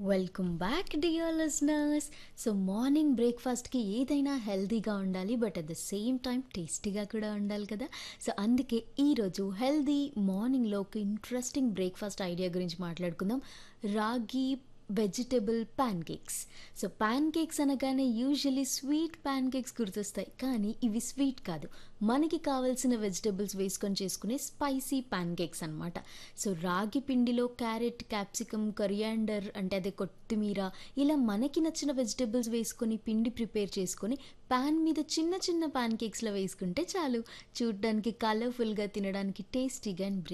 welcome back dear listeners so morning బ్రేక్ఫాస్ట్కి ఏదైనా హెల్తీగా ఉండాలి but at the same time టేస్టీగా కూడా ఉండాలి కదా సో అందుకే ఈరోజు హెల్దీ మార్నింగ్లో ఒక ఇంట్రెస్టింగ్ బ్రేక్ఫాస్ట్ ఐడియా గురించి మాట్లాడుకుందాం ragi vegetable pancakes so pancakes అనగానే యూజువలీ స్వీట్ ప్యాన్ కేక్స్ గుర్తొస్తాయి కానీ ఇవి స్వీట్ కాదు మనకి కావాల్సిన వెజిటబుల్స్ వేసుకొని చేసుకునే స్పైసీ ప్యాన్ కేక్స్ అనమాట సో రాగి పిండిలో క్యారెట్ క్యాప్సికమ్ కొరియాండర్ అంటే అదే కొత్తిమీర ఇలా మనకి నచ్చిన వెజిటబుల్స్ వేసుకొని పిండి ప్రిపేర్ చేసుకొని ప్యాన్ మీద చిన్న చిన్న ప్యాన్ కేక్స్లో వేసుకుంటే చాలు చూడడానికి కలర్ఫుల్గా తినడానికి టేస్టీగా అండ్